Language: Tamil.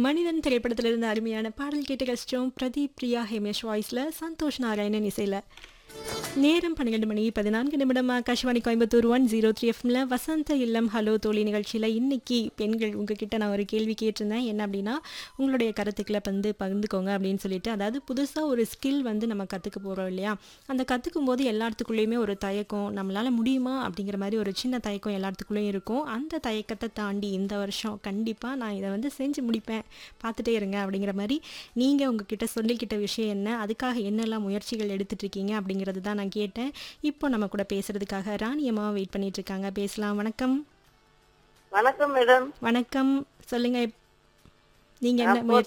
மனிதன் திரைப்படத்திலிருந்து அருமையான பாடல் கேட்டு கஷ்டம் பிரதீப் பிரியா ஹேமேஷ் வாய்ஸில் சந்தோஷ் நாராயணன் இசையில் நேரம் பன்னிரெண்டு மணி பதினான்கு நிமிடம் Akashvani Coimbatore one zero three எஃப்எம்ல வசந்த இல்லம் ஹலோ தோழி நிகழ்ச்சியில் இன்னைக்கு பெண்கள் உங்ககிட்ட நான் ஒரு கேள்வி கேட்டிருந்தேன் என்ன அப்படின்னா உங்களுடைய கருத்துக்களை வந்து பகிர்ந்துக்கோங்க அப்படின்னு சொல்லிட்டு அதாவது புதுசாக ஒரு ஸ்கில் வந்து நம்ம கற்றுக்க போகிறோம் இல்லையா அந்த கற்றுக்கும் போது எல்லாத்துக்குள்ளேயுமே ஒரு தயக்கம் நம்மளால் முடியுமா அப்படிங்கிற மாதிரி ஒரு சின்ன தயக்கம் எல்லாத்துக்குள்ளேயும் இருக்கும் அந்த தயக்கத்தை தாண்டி இந்த வருஷம் கண்டிப்பாக நான் இதை வந்து செஞ்சு முடிப்பேன் பார்த்துட்டே இருங்க அப்படிங்கிற மாதிரி நீங்கள் உங்ககிட்ட சொல்லிக்கிட்ட விஷயம் என்ன அதுக்காக என்னெல்லாம் முயற்சிகள் எடுத்துட்டு இருக்கீங்க அப்படிங்கிறது தான் நான் கேட்டேன் இப்போ நம்ம கூட பேசுறதுக்காக ராணி அம்மா வெயிட் பண்ணிட்டு இருக்காங்க பேசலாம் வணக்கம் வணக்கம் மேடம் வணக்கம் சொல்லுங்க நீங்க என்ன நான் முயற்சி